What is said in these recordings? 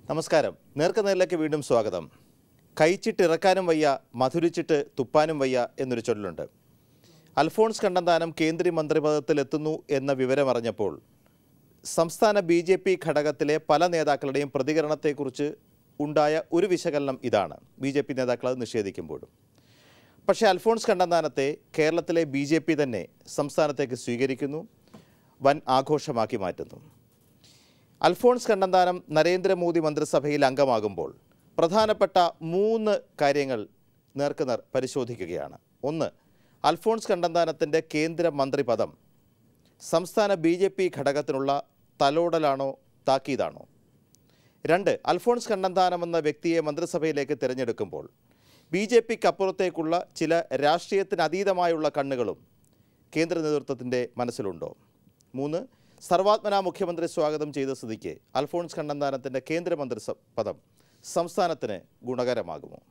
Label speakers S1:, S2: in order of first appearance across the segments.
S1: നമസ്കാരം നേർക്കുനേരിലേക്ക് വീണ്ടും സ്വാഗതം കഴിച്ചിട്ട് ഇറക്കാനും വയ്യ മധുരിച്ചിട്ട് തുപ്പാനും വയ്യ എന്നൊരു ചൊല്ലുണ്ട് അൽഫോൺസ് കണ്ണന്താനം കേന്ദ്ര മന്ത്രിപദത്തിലെത്തുന്നു എന്ന വിവരമറിഞ്ഞപ്പോൾ സംസ്ഥാന ബി ജെ പി ഘടകത്തിലെ പല നേതാക്കളുടെയും പ്രതികരണത്തെക്കുറിച്ച് ഉണ്ടായ ഒരു വിശകലനം ഇതാണ് ബി ജെ പി നേതാക്കൾ അത് നിഷേധിക്കുമ്പോഴും പക്ഷേ അൽഫോൺസ് കണ്ണന്താനത്തെ കേരളത്തിലെ ബി ജെ പി തന്നെ സംസ്ഥാനത്തേക്ക് സ്വീകരിക്കുന്നു വൻ ആഘോഷമാക്കി മാറ്റുന്നു അൽഫോൺസ് കണ്ണന്താനം നരേന്ദ്രമോദി മന്ത്രിസഭയിൽ അംഗമാകുമ്പോൾ പ്രധാനപ്പെട്ട മൂന്ന് കാര്യങ്ങൾ നേർക്കുനേർ പരിശോധിക്കുകയാണ് ഒന്ന് അൽഫോൺസ് കണ്ണന്താനത്തിൻ്റെ കേന്ദ്ര മന്ത്രിപദം സംസ്ഥാന ബി ജെ പി ഘടകത്തിനുള്ള തലോടലാണോ താക്കീതാണോ രണ്ട് അൽഫോൺസ് കണ്ണന്താനം എന്ന വ്യക്തിയെ മന്ത്രിസഭയിലേക്ക് തിരഞ്ഞെടുക്കുമ്പോൾ ബി ജെ പിക്ക് അപ്പുറത്തേക്കുള്ള ചില രാഷ്ട്രീയത്തിന് അതീതമായുള്ള കണ്ണുകളും കേന്ദ്ര നേതൃത്വത്തിൻ്റെ മനസ്സിലുണ്ടോ മൂന്ന് സർവാത്മന മുഖ്യമന്ത്രി സ്വാഗതം ചെയ്ത സ്ഥിതിക്ക് അൽഫോൺസ് കണ്ണന്താനത്തിൻ്റെ കേന്ദ്രമന്ത്രി സ- പദം സംസ്ഥാനത്തിന് ഗുണകരമാകുമോ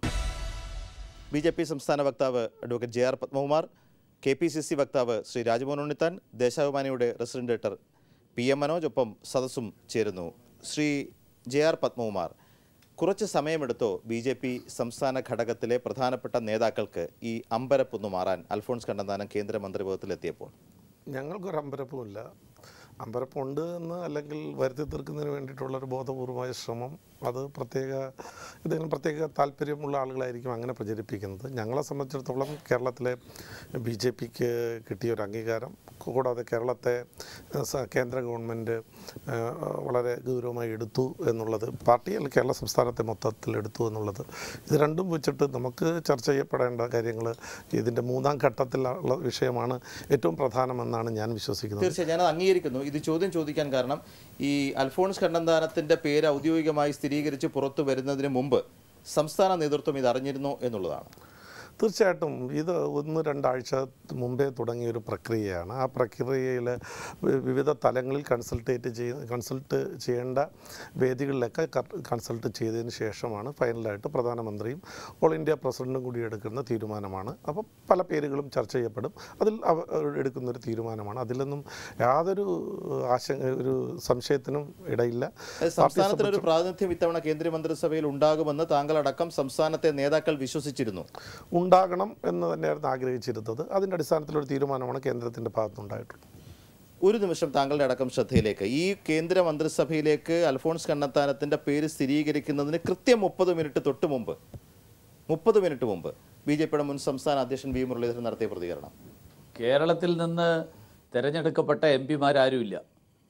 S1: ബി ജെ പി സംസ്ഥാന വക്താവ് advocate J R Padmakumar K P C C വക്താവ് ശ്രീ രാജ്മോഹൻ ഉണ്ണിത്താൻ ദേശാഭിമാനിയുടെ resident director P M Manoj ഒപ്പം സദസ്സും ചേരുന്നു ശ്രീ ജെ ആർ പത്മകുമാർ കുറച്ച് സമയമെടുത്തോ ബി ജെ പി സംസ്ഥാന ഘടകത്തിലെ പ്രധാനപ്പെട്ട നേതാക്കൾക്ക് ഈ അമ്പരപ്പൊന്നു മാറാൻ അൽഫോൺസ് കണ്ണന്താനം കേന്ദ്രമന്ത്രിപദത്തിലെത്തിയപ്പോൾ
S2: ഞങ്ങൾക്കൊരു അമ്പരപ്പുമില്ല അമ്പരപ്പുണ്ട് എന്ന് അല്ലെങ്കിൽ വരുത്തി തീർക്കുന്നതിന് വേണ്ടിയിട്ടുള്ളൊരു ബോധപൂർവമായ ശ്രമം അത് പ്രത്യേക എന്തെങ്കിലും പ്രത്യേക താല്പര്യമുള്ള ആളുകളായിരിക്കും അങ്ങനെ പ്രചരിപ്പിക്കുന്നത് ഞങ്ങളെ സംബന്ധിച്ചിടത്തോളം കേരളത്തിലെ ബി ജെ പിക്ക് കിട്ടിയ ഒരു അംഗീകാരം കൂടാതെ കേരളത്തെ ഏഹ്, സ- കേന്ദ്ര ഗവൺമെൻറ് ഏഹ്, വളരെ ഗൗരവമായി എടുത്തു എന്നുള്ളത് പാർട്ടി അല്ലെങ്കിൽ കേരള സംസ്ഥാനത്തെ മൊത്തത്തിൽ എടുത്തു എന്നുള്ളത് ഇത് രണ്ടും വെച്ചിട്ട് നമുക്ക് ചർച്ച ചെയ്യപ്പെടേണ്ട കാര്യങ്ങൾ ഇതിൻ്റെ മൂന്നാം ഘട്ടത്തിലുള്ള വിഷയമാണ് ഏറ്റവും പ്രധാനമെന്നാണ് ഞാൻ വിശ്വസിക്കുന്നത്
S1: തീർച്ചയായും ഞാനത് അംഗീകരിക്കുന്നു ഇത് ചോദ്യം ചോദിക്കാൻ കാരണം ഈ അൽഫോൺസ് കണ്ണന്താനത്തിന്റെ പേര് ഔദ്യോഗികമായി സ്ഥിരീകരിച്ച് പുറത്തു വരുന്നതിന് മുമ്പ് സംസ്ഥാന നേതൃത്വം ഇത് അറിഞ്ഞിരുന്നോ എന്നുള്ളതാണ്
S2: തീർച്ചയായിട്ടും ഇത് ഒന്ന് രണ്ടാഴ്ച മുമ്പേ തുടങ്ങിയ ഒരു പ്രക്രിയയാണ് ആ പ്രക്രിയയിൽ വിവിധ തലങ്ങളിൽ കൺസൾട്ടേറ്റ് ചെയ്യ കൺസൾട്ട് ചെയ്യേണ്ട വേദികളിലൊക്കെ കൺസൾട്ട് ചെയ്തതിന് ശേഷമാണ് ഫൈനലായിട്ട് പ്രധാനമന്ത്രിയും ഓൾ ഇന്ത്യ പ്രസിഡന്റും കൂടി എടുക്കുന്ന തീരുമാനമാണ് അപ്പോൾ പല പേരുകളും ചർച്ച ചെയ്യപ്പെടും അതിൽ അവ എടുക്കുന്ന ഒരു തീരുമാനമാണ് അതിലൊന്നും യാതൊരു ആശങ്ക ഒരു സംശയത്തിനും ഇടയില്ല
S1: അത് സംസ്ഥാനത്തിനൊരു പ്രാതിനിധ്യം ഇത്തവണ കേന്ദ്രമന്ത്രിസഭയിൽ ഉണ്ടാകുമെന്ന് താങ്കളടക്കം സംസ്ഥാനത്തെ നേതാക്കൾ വിശ്വസിച്ചിരുന്നു
S2: ഉണ്ടാകണം എന്ന് തന്നെയായിരുന്നു ആഗ്രഹിച്ചിരുന്നത് അതിൻ്റെ അടിസ്ഥാനത്തിൽ ഒരു തീരുമാനമാണ് കേന്ദ്രത്തിൻ്റെ ഭാഗത്തുനിന്നുണ്ടായിട്ടുള്ളത്
S1: ഒരു നിമിഷം താങ്കളുടെ അടക്കം ശ്രദ്ധയിലേക്ക് ഈ കേന്ദ്ര മന്ത്രിസഭയിലേക്ക് അൽഫോൺസ് കണ്ണത്താനത്തിന്റെ പേര് സ്ഥിരീകരിക്കുന്നതിന് കൃത്യം മുപ്പത് മിനിറ്റ് തൊട്ട് മുമ്പ് മുപ്പത് മിനിറ്റ് മുമ്പ് ബി ജെ പിയുടെ മുൻ സംസ്ഥാന അധ്യക്ഷൻ വി മുരളീധരൻ നടത്തിയ പ്രതികരണം
S3: കേരളത്തിൽ നിന്ന് തിരഞ്ഞെടുക്കപ്പെട്ട എം പിമാരാരുമില്ല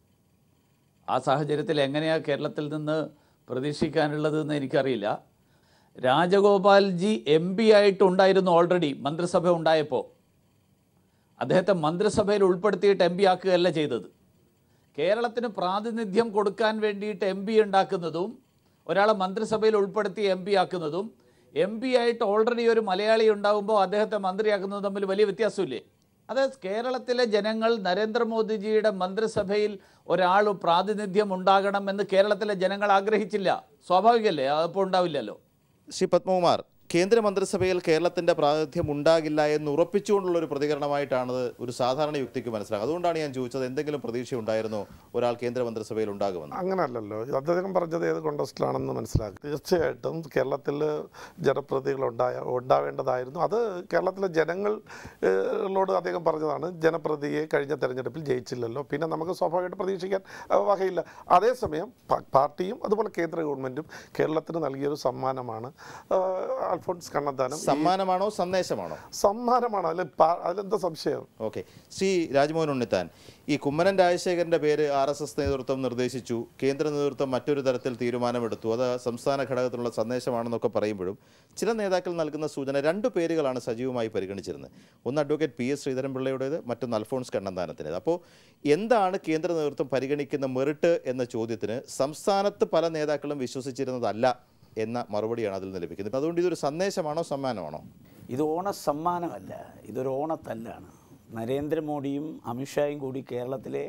S3: ആ സാഹചര്യത്തിൽ എങ്ങനെയാണ് കേരളത്തിൽ നിന്ന് പ്രതീക്ഷിക്കാനുള്ളതെന്ന് എനിക്കറിയില്ല രാജഗോപാൽജി എം പി ആയിട്ടുണ്ടായിരുന്നു ഓൾറെഡി മന്ത്രിസഭ ഉണ്ടായപ്പോൾ അദ്ദേഹത്തെ മന്ത്രിസഭയിൽ ഉൾപ്പെടുത്തിയിട്ട് എം പി ആക്കുകയല്ല ചെയ്തത് കേരളത്തിന് പ്രാതിനിധ്യം കൊടുക്കാൻ വേണ്ടിയിട്ട് എം പി ഉണ്ടാക്കുന്നതും ഒരാളെ മന്ത്രിസഭയിൽ ഉൾപ്പെടുത്തി എം പി ആക്കുന്നതും എം പി ആയിട്ട് ഓൾറെഡി ഒരു മലയാളി ഉണ്ടാകുമ്പോൾ അദ്ദേഹത്തെ മന്ത്രിയാക്കുന്നതും തമ്മിൽ വലിയ വ്യത്യാസമില്ലേ അത് കേരളത്തിലെ ജനങ്ങൾ നരേന്ദ്രമോദിജിയുടെ മന്ത്രിസഭയിൽ ഒരാൾ പ്രാതിനിധ്യം ഉണ്ടാകണമെന്ന് കേരളത്തിലെ ജനങ്ങൾ ആഗ്രഹിച്ചില്ല സ്വാഭാവികമല്ലേ അതിപ്പോൾ ഉണ്ടാവില്ലല്ലോ
S1: ശ്രീ പത്മകുമാർ കേന്ദ്ര മന്ത്രിസഭയിൽ കേരളത്തിന്റെ പ്രാതിനിധ്യം ഉണ്ടാകില്ല എന്ന് ഉറപ്പിച്ചുകൊണ്ടുള്ള ഒരു പ്രതികരണമായിട്ടാണ് ഒരു സാധാരണ യുക്തിക്ക് മനസ്സിലാക്കുക അതുകൊണ്ടാണ് ഞാൻ ചോദിച്ചത് എന്തെങ്കിലും പ്രതീക്ഷ ഉണ്ടായിരുന്നോ ഒരാൾ കേന്ദ്ര മന്ത്രിസഭയിൽ ഉണ്ടാകുമെന്ന്
S2: അങ്ങനല്ലല്ലോ ഇത് അദ്ദേഹം പറഞ്ഞത് ഏത് കോണ്ടസ്റ്റിലാണെന്ന് മനസ്സിലാക്കി തീർച്ചയായിട്ടും കേരളത്തിൽ ജനപ്രതിനിധികൾ ഉണ്ടായ ഉണ്ടാവേണ്ടതായിരുന്നു അത് കേരളത്തിലെ ജനങ്ങളോട് അദ്ദേഹം പറഞ്ഞതാണ് ജനപ്രതിയെ കഴിഞ്ഞ തെരഞ്ഞെടുപ്പിൽ ജയിച്ചില്ലല്ലോ പിന്നെ നമുക്ക് സ്വാഭാവികമായിട്ട് പ്രതീക്ഷിക്കാൻ അഹ് വകയില്ല അതേസമയം പ- പാർട്ടിയും അതുപോലെ കേന്ദ്ര ഗവൺമെൻറ്റും കേരളത്തിന് നൽകിയൊരു സമ്മാനമാണ് ആഹ് അൽഫോൺസ് കണ്ണന്താനം ഈ
S1: സമ്മാനമാണോ സന്ദേശമാണോ
S2: സമ്മാനമാണ് അതിൽ പാ- അതിലെന്താ സംശയം
S1: ഓക്കെ ശ്രീ രാജ്മോഹൻ ഉണ്ണിത്താൻ ഈ കുമ്മനം രാജശേഖരന്റെ പേര് ആർ എസ് എസ് നേതൃത്വം നിർദ്ദേശിച്ചു കേന്ദ്ര നേതൃത്വം മറ്റൊരു തരത്തിൽ തീരുമാനമെടുത്തു അത് സംസ്ഥാന ഘടകത്തിലുള്ള സന്ദേശമാണെന്നൊക്കെ പറയുമ്പോഴും ചില നേതാക്കൾ നൽകുന്ന സൂചന രണ്ട് പേരുകളാണ് സജീവമായി പരിഗണിച്ചിരുന്നത് ഒന്ന് അഡ്വക്കേറ്റ് പി എസ് ശ്രീധരൻപിള്ളയുടേത് മറ്റൊന്ന് അൽഫോൺസ് കണ്ണന്താനത്തിൻ്റെത് അപ്പോൾ എന്താണ് കേന്ദ്ര നേതൃത്വം പരിഗണിക്കുന്ന മെറിറ്റ് എന്ന ചോദ്യത്തിന് സംസ്ഥാനത്ത് പല നേതാക്കളും വിശ്വസിച്ചിരുന്നതല്ല എന്ന മറുപടിയാണ് അതിൽ നിന്ന് ലഭിക്കുന്നത് അതുകൊണ്ട് ഇതൊരു സന്ദേശമാണോ സമ്മാനമാണോ
S4: ഇത് ഓണസമ്മാനമല്ല ഇതൊരു ഓണത്തല്ലാണ് നരേന്ദ്രമോദിയും അമിത്ഷായും കൂടി കേരളത്തിലെ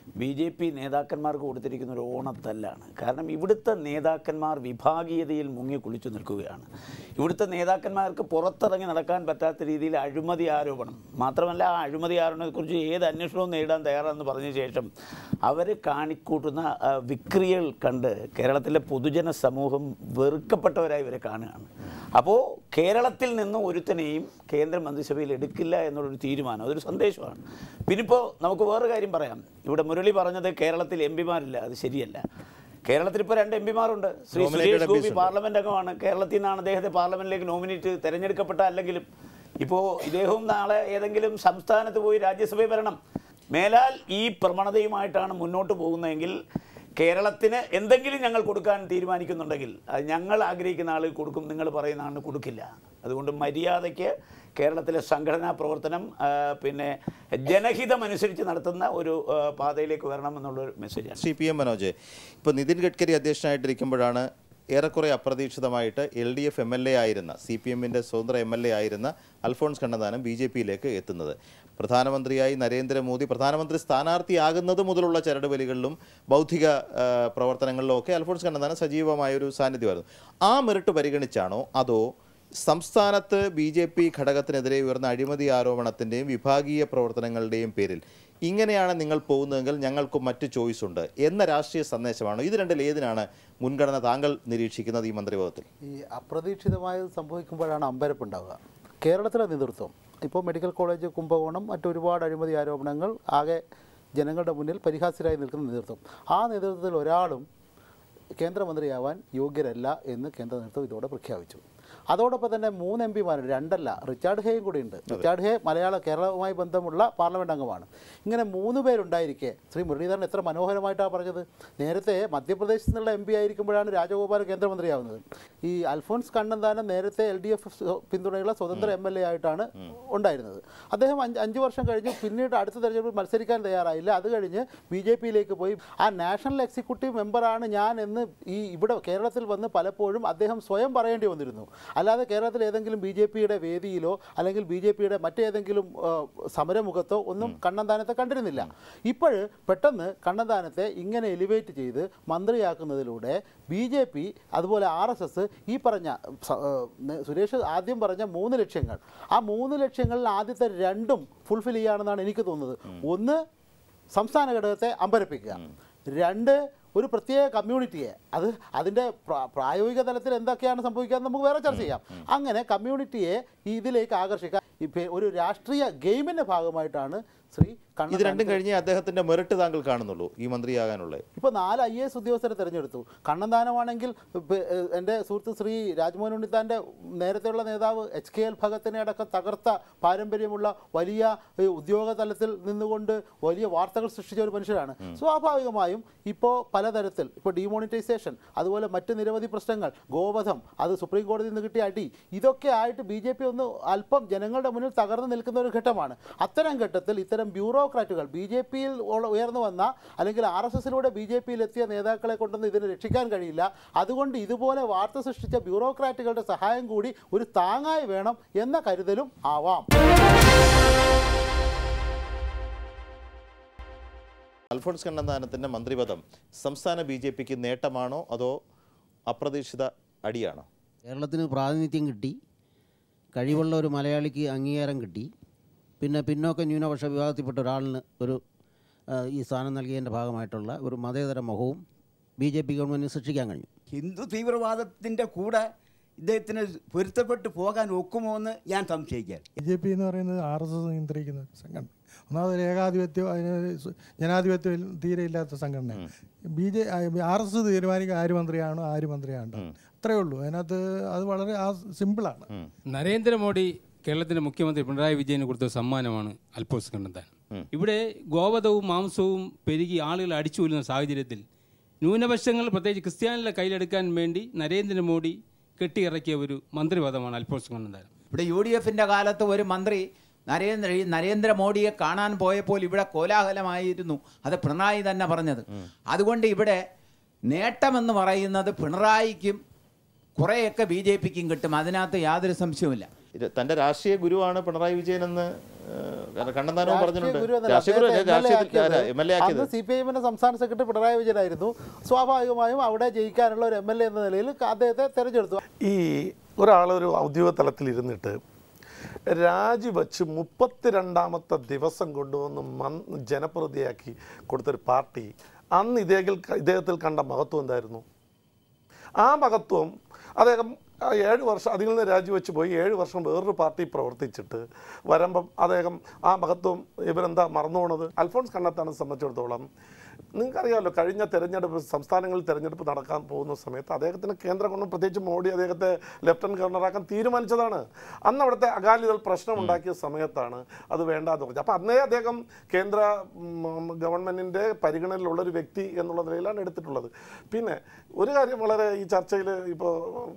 S4: ബി ജെ പി നേതാക്കന്മാർക്ക് കൊടുത്തിരിക്കുന്ന ഒരു ഓണത്തല്ലാണ് കാരണം ഇവിടുത്തെ നേതാക്കന്മാർ വിഭാഗീയതയിൽ മുങ്ങി കുളിച്ചു നിൽക്കുകയാണ് ഇവിടുത്തെ നേതാക്കന്മാർക്ക് പുറത്തിറങ്ങി നടക്കാൻ പറ്റാത്ത രീതിയിൽ അഴിമതി ആരോപണം മാത്രമല്ല ആ അഴിമതി ആരോപണത്തെക്കുറിച്ച് ഏത് അന്വേഷണവും നേരിടാൻ തയ്യാറാണെന്ന് പറഞ്ഞ ശേഷം അവർ കാണിക്കൂട്ടുന്ന ആ, വിക്രിയകൾ കണ്ട് കേരളത്തിലെ പൊതുജന സമൂഹം വെറുക്കപ്പെട്ടവരായി ഇവരെ കാണുകയാണ് അപ്പോൾ കേരളത്തിൽ നിന്ന് ഒരുത്തനെയും കേന്ദ്ര മന്ത്രിസഭയിൽ എടുക്കില്ല എന്നുള്ളൊരു തീരുമാനം അതൊരു സന്ദേശമാണ് പിന്നിപ്പോൾ നമുക്ക് വേറൊരു കാര്യം പറയാം ഇവിടെ മുരളി പറഞ്ഞത് കേരളത്തിൽ എം പിമാരില്ല അത് ശരിയല്ല കേരളത്തിൽ ഇപ്പോൾ രണ്ട് എം പിമാരുണ്ട് ശ്രീ
S1: Nominated
S4: സുരേഷ് ഗോപി
S1: MPs ഉണ്ട്.
S4: പാർലമെന്റ് അംഗമാണ് കേരളത്തിൽ നിന്നാണ് അദ്ദേഹത്തെ പാർലമെന്റിലേക്ക് നോമിനേറ്റ് തെരഞ്ഞെടുക്കപ്പെട്ട അല്ലെങ്കിലും ഇപ്പോൾ ഇദ്ദേഹവും നാളെ ഏതെങ്കിലും സംസ്ഥാനത്ത് പോയി രാജ്യസഭയിൽ വരണം മേലാൽ ഈ പ്രവണതയുമായിട്ടാണ് മുന്നോട്ട് പോകുന്നതെങ്കിൽ കേരളത്തിന് എന്തെങ്കിലും ഞങ്ങൾ കൊടുക്കാൻ തീരുമാനിക്കുന്നുണ്ടെങ്കിൽ അത് ഞങ്ങൾ ആഗ്രഹിക്കുന്ന ആൾ കൊടുക്കും നിങ്ങൾ പറയുന്ന ആളിന് കൊടുക്കില്ല അതുകൊണ്ട് മര്യാദയ്ക്ക് കേരളത്തിലെ സംഘടനാ പ്രവർത്തനം ആ, പിന്നെ ജനഹിതമനുസരിച്ച് നടത്തുന്ന ഒരു ആ, പാതയിലേക്ക് വരണം എന്നുള്ളൊരു മെസ്സേജാണ്
S1: സി പി എം മനോജ് ഇപ്പോൾ നിതിൻ ഗഡ്കരി അധ്യക്ഷനായിട്ടിരിക്കുമ്പോഴാണ് ഏറെക്കുറെ അപ്രതീക്ഷിതമായിട്ട് L D F M L A ആയിരുന്ന സി പി എമ്മിൻ്റെ സ്വതന്ത്ര എം എൽ എ ആയിരുന്ന അൽഫോൺസ് കണ്ണന്താനം ബി ജെ പിയിലേക്ക് എത്തുന്നത് പ്രധാനമന്ത്രിയായി നരേന്ദ്രമോദി പ്രധാനമന്ത്രി സ്ഥാനാർത്ഥിയാകുന്നത് മുതലുള്ള ചരടുവലികളിലും ബൗദ്ധിക ആ, പ്രവർത്തനങ്ങളിലും ഒക്കെ അൽഫോൺസ് കണ്ണന്താനം സജീവമായൊരു സാന്നിധ്യമായിരുന്നു ആ മെറിറ്റ് പരിഗണിച്ചാണോ അതോ സംസ്ഥാനത്ത് ബി ജെ പി ഘടകത്തിനെതിരെ ഉയർന്ന അഴിമതി ആരോപണത്തിൻ്റെയും വിഭാഗീയ പ്രവർത്തനങ്ങളുടെയും പേരിൽ ഇങ്ങനെയാണ് നിങ്ങൾ പോകുന്നതെങ്കിൽ ഞങ്ങൾക്ക് മറ്റ് ചോയ്സ് ഉണ്ട് എന്ന രാഷ്ട്രീയ സന്ദേശമാണ് ഇത് രണ്ടിൽ ഏതിനാണ് മുൻഗണന താങ്കൾ നിരീക്ഷിക്കുന്നത് ഈ മന്ത്രിപദത്തിൽ
S5: ഈ അപ്രതീക്ഷിതമായത് സംഭവിക്കുമ്പോഴാണ് അമ്പരപ്പുണ്ടാവുക കേരളത്തിലെ നേതൃത്വം ഇപ്പോൾ മെഡിക്കൽ കോളേജ് കുംഭകോണം മറ്റൊരുപാട് അഴിമതി ആരോപണങ്ങൾ ആകെ ജനങ്ങളുടെ മുന്നിൽ പരിഹാസ്യരായി നിൽക്കുന്ന നേതൃത്വം ആ നേതൃത്വത്തിൽ ഒരാളും കേന്ദ്രമന്ത്രിയാവാൻ യോഗ്യരല്ല എന്ന് കേന്ദ്ര നേതൃത്വം ഇതോടെ പ്രഖ്യാപിച്ചു അതോടൊപ്പം തന്നെ മൂന്ന് എം പിമാരുണ്ട് രണ്ടല്ല റിച്ചാർഡ് ഹേയും കൂടി ഉണ്ട് റിച്ചാർഡ് ഹേ മലയാള കേരളവുമായി ബന്ധമുള്ള പാർലമെന്റ് അംഗമാണ് ഇങ്ങനെ മൂന്ന് പേരുണ്ടായിരിക്കെ ശ്രീ മുരളീധരൻ എത്ര മനോഹരമായിട്ടാണ് പറഞ്ഞത് നേരത്തെ മധ്യപ്രദേശിൽ നിന്നുള്ള എം പി ആയിരിക്കുമ്പോഴാണ് രാജഗോപാൽ കേന്ദ്രമന്ത്രിയാവുന്നത് ഈ അൽഫോൺസ് കണ്ണന്താനം നേരത്തെ എൽ ഡി എഫ് പിന്തുണയുള്ള സ്വതന്ത്ര എം എൽ എ ആയിട്ടാണ് ഉണ്ടായിരുന്നത് അദ്ദേഹം അഞ്ച് അഞ്ച് വർഷം കഴിഞ്ഞു പിന്നീട് അടുത്ത തെരഞ്ഞെടുപ്പിൽ മത്സരിക്കാൻ തയ്യാറായില്ല അത് കഴിഞ്ഞ് ബി ജെ പിയിലേക്ക് പോയി ആ നാഷണൽ എക്സിക്യൂട്ടീവ് മെമ്പറാണ് ഞാൻ എന്ന് ഈ ഇവിടെ കേരളത്തിൽ വന്ന് പലപ്പോഴും അദ്ദേഹം സ്വയം പറയേണ്ടി വന്നിരുന്നു അല്ലാതെ കേരളത്തിൽ ഏതെങ്കിലും ബി ജെ പിയുടെ വേദിയിലോ അല്ലെങ്കിൽ ബി ജെ പിയുടെ മറ്റേതെങ്കിലും ആ, സമരമുഖത്തോ ഒന്നും കണ്ണന്താനത്തെ കണ്ടിരുന്നില്ല ഇപ്പോൾ പെട്ടെന്ന് കണ്ണന്താനത്തെ ഇങ്ങനെ എലിവേറ്റ് ചെയ്ത് മന്ത്രിയാക്കുന്നതിലൂടെ ബി ജെ പി അതുപോലെ ആർ എസ് എസ് ഈ പറഞ്ഞ സ- ആ, നെ- സുരേഷ് ആദ്യം പറഞ്ഞ മൂന്ന് ലക്ഷ്യങ്ങൾ ആ മൂന്ന് ലക്ഷ്യങ്ങളിൽ ആദ്യത്തെ രണ്ടും ഫുൾഫിൽ ചെയ്യുകയാണെന്നാണ് എനിക്ക് തോന്നുന്നത് ഒന്ന് സംസ്ഥാന ഘടകത്തെ അമ്പരപ്പിക്കുക രണ്ട് ഒരു പ്രത്യേക കമ്മ്യൂണിറ്റിയെ അത് അതിൻ്റെ പ്രാ- പ്രായോഗിക തലത്തിൽ എന്തൊക്കെയാണ് സംഭവിക്കുക നമുക്ക് വേറെ ചർച്ച ചെയ്യാം അങ്ങനെ കമ്മ്യൂണിറ്റിയെ ഇതിലേക്ക് ആകർഷിക്കാൻ ഇപ്പം ഒരു രാഷ്ട്രീയ ഗെയിമിൻ്റെ ഭാഗമായിട്ടാണ് ശ്രീ
S1: ഇത് രണ്ടും
S5: കണ്ണൻ
S1: കഴിഞ്ഞേ അദ്ദേഹത്തിന്റെ മെറിറ്റ് താങ്കൾ കാണുന്നുള്ളൂ ഈ മന്ത്രിയാകാനുള്ളത്
S5: ഇപ്പോൾ നാല് ഐ എസ് ഉദ്യോഗസ്ഥരെ തിരഞ്ഞെടുത്തു കണ്ണന്താനമാണെങ്കിൽ ഇപ്പ- ഏഹ് എൻ്റെ സുഹൃത്ത് ശ്രീ രാജ്മോഹൻ ഉണ്ണിത്താൻ്റെ നേരത്തെയുള്ള നേതാവ് എച്ച് കെ എൽ ഭഗത്തിനെ അടക്കം തകർത്ത പാരമ്പര്യമുള്ള വലിയ ഏഹ്, ഉദ്യോഗ തലത്തിൽ നിന്നുകൊണ്ട് വലിയ വാർത്തകൾ സൃഷ്ടിച്ച ഒരു മനുഷ്യരാണ് സ്വാഭാവികമായും ഇപ്പോൾ പലതരത്തിൽ ഇപ്പോൾ ഡിമോണിറ്റൈസേഷൻ അതുപോലെ മറ്റ് നിരവധി പ്രശ്നങ്ങൾ ഗോവധം അത് സുപ്രീം കോടതിയിൽ നിന്ന് കിട്ടിയ അടി ഇതൊക്കെ ആയിട്ട് ബി ജെ പി ഒന്ന് അല്പം ജനങ്ങളുടെ മുന്നിൽ തകർന്നു നിൽക്കുന്ന ഒരു ഘട്ടമാണ് അത്തരം ഘട്ടത്തിൽ ഇത്തരം ബ്യൂറോക്രാറ്റുകൾ ബി ജെ പിയിൽ ഉയർന്നു വന്ന അല്ലെങ്കിൽ ആർ എസ് എസിലൂടെ ബി ജെ പിയിൽ എത്തിയ നേതാക്കളെ കൊണ്ടൊന്നും ഇതിനെ രക്ഷിക്കാൻ കഴിയില്ല അതുകൊണ്ട് ഇതുപോലെ വാർത്ത സൃഷ്ടിച്ച ബ്യൂറോക്രാറ്റുകളുടെ സഹായം കൂടി ഒരു താങ്ങായി വേണം എന്ന കരുതലും ആവാം
S1: അൽഫോൺസ് കണ്ണന്താനത്തിന്റെ മന്ത്രിപദം സംസ്ഥാന ബി ജെ പിക്ക് നേട്ടമാണോ അതോ അപ്രതീക്ഷിത അടിയാണോ
S6: കേരളത്തിന് പ്രാതിനിധ്യം കിട്ടി കഴിവുള്ള ഒരു മലയാളിക്ക് അംഗീകാരം കിട്ടി പിന്നെ പിന്നോക്ക ന്യൂനപക്ഷ വിഭാഗത്തിൽപ്പെട്ട ഒരാളിന് ഒരു ആ, ഈ സ്ഥാനം നൽകിയതിൻ്റെ ഭാഗമായിട്ടുള്ള ഒരു മതേതര മുഖവും ബി ജെ പി ഗവൺമെൻറ്റിന് സൃഷ്ടിക്കാൻ കഴിഞ്ഞു
S7: ഹിന്ദു തീവ്രവാദത്തിൻ്റെ കൂടെ ഇദ്ദേഹത്തിന് പൊരുത്തപ്പെട്ട് പോകാൻ ഒക്കുമോ എന്ന് ഞാൻ സംശയിക്കാൻ
S8: ബി ജെ പി എന്ന് പറയുന്നത് ആർ എസ് എസ് നിയന്ത്രിക്കുന്ന സംഘടന ഒന്നാമത് ഒരു ഏകാധിപത്യം അതിന് സു- ജനാധിപത്യം തീരെ ഇല്ലാത്ത സംഘടന B J R S S തീരുമാനിക്കുക ആര് മന്ത്രിയാണോ ആര് മന്ത്രിയാണോ അത്രയേ ഉള്ളൂ അതിനകത്ത് അത് വളരെ ആ സിമ്പിളാണ്
S9: നരേന്ദ്രമോദി കേരളത്തിന്റെ മുഖ്യമന്ത്രി പിണറായി വിജയന് കൊടുത്ത സമ്മാനമാണ് അൽപോസ് കണ്ണന്താൻ ഇവിടെ ഗോവധവും മാംസവും പെരുകി ആളുകൾ അടിച്ചു കൊല്ലുന്ന സാഹചര്യത്തിൽ ന്യൂനപക്ഷങ്ങൾ പ്രത്യേകിച്ച് ക്രിസ്ത്യാനികളെ കയ്യിലെടുക്കാൻ വേണ്ടി നരേന്ദ്രമോദി കെട്ടിയിറക്കിയ ഒരു മന്ത്രിപദമാണ് അൽപോസ് കണ്ണന്താൻ
S10: ഇവിടെ യു ഡി എഫിൻ്റെ കാലത്ത് ഒരു മന്ത്രി നരേന്ദ്ര ഈ നരേന്ദ്രമോദിയെ കാണാൻ പോയപ്പോൾ ഇവിടെ കോലാഹലമായിരുന്നു അത് പിണറായി തന്നെ പറഞ്ഞത് അതുകൊണ്ട് ഇവിടെ നേട്ടമെന്ന് പറയുന്നത് പിണറായിക്കും കുറേയൊക്കെ ബി ജെ പിക്കും കിട്ടും അതിനകത്ത് യാതൊരു സംശയവുമില്ല
S1: ഇത് തന്റെ രാഷ്ട്രീയ ഗുരുവാണ് പിണറായി വിജയൻ എന്ന് ഏഹ്, കണ്ണന്താനവും
S5: രാഷ്ട്രീയ
S1: പറഞ്ഞിട്ടുണ്ട്
S5: ഗുരു എന്നല്ല,
S1: രാഷ്ട്രീയ ഗുരു
S5: അദ്ദേഹത്തെ
S1: രാഷ്ട്രീയ എം എൽ എ ആക്കിയത്
S5: അന്ന് സി പി ഐഎമ്മിന്റെ സംസ്ഥാന സെക്രട്ടറി പിണറായി വിജയനായിരുന്നു സ്വാഭാവികമായും അവിടെ ജയിക്കാനുള്ള ഒരു എം എൽ എ എന്ന നിലയിൽ അദ്ദേഹത്തെ തെരഞ്ഞെടുത്തു
S2: ഈ ഒരാളൊരു ഔദ്യോഗിക തലത്തിൽ ഇരുന്നിട്ട് രാജിവെച്ച് മുപ്പത്തിരണ്ടാമത്തെ ദിവസം കൊണ്ടുവന്ന് മൻ ജനപ്രതിയാക്കി കൊടുത്തൊരു പാർട്ടി അന്ന് ഇദ്ദേഹത്തിൽ ഇദ്ദേഹത്തിൽ കണ്ട മഹത്വം എന്തായിരുന്നു ആ മഹത്വം അദ്ദേഹം ആ ഏഴ് വർഷം അതിൽ നിന്ന് രാജിവെച്ച് പോയി ഏഴ് വർഷം വേറൊരു പാർട്ടി പ്രവർത്തിച്ചിട്ട് വരുമ്പം അദ്ദേഹം ആ മഹത്വം ഇവരെന്താ മറന്നു പോണത് അൽഫോൺസ് കണ്ണത്താനെ സംബന്ധിച്ചിടത്തോളം നിങ്ങൾക്കറിയാമല്ലോ കഴിഞ്ഞ തെരഞ്ഞെടുപ്പ് സംസ്ഥാനങ്ങളിൽ തെരഞ്ഞെടുപ്പ് നടക്കാൻ പോകുന്ന സമയത്ത് അദ്ദേഹത്തിന് കേന്ദ്രം കൊണ്ട് പ്രത്യേകിച്ച് മോഡി അദ്ദേഹത്തെ ലെഫ്റ്റനന്റ് ഗവർണറാക്കാൻ തീരുമാനിച്ചതാണ് അന്ന് അവിടുത്തെ അകാലിദൾ പ്രശ്നം ഉണ്ടാക്കിയ സമയത്താണ് അത് വേണ്ടാന്ന് പറഞ്ഞത് അപ്പോൾ അന്നേ അദ്ദേഹം കേന്ദ്ര ഉം, ഗവൺമെന്റിന്റെ പരിഗണനയിലുള്ള ഒരു വ്യക്തി എന്നുള്ള നിലയിലാണ് എടുത്തിട്ടുള്ളത് പിന്നെ ഒരു കാര്യം വളരെ ഈ ചർച്ചയിൽ ഇപ്പോൾ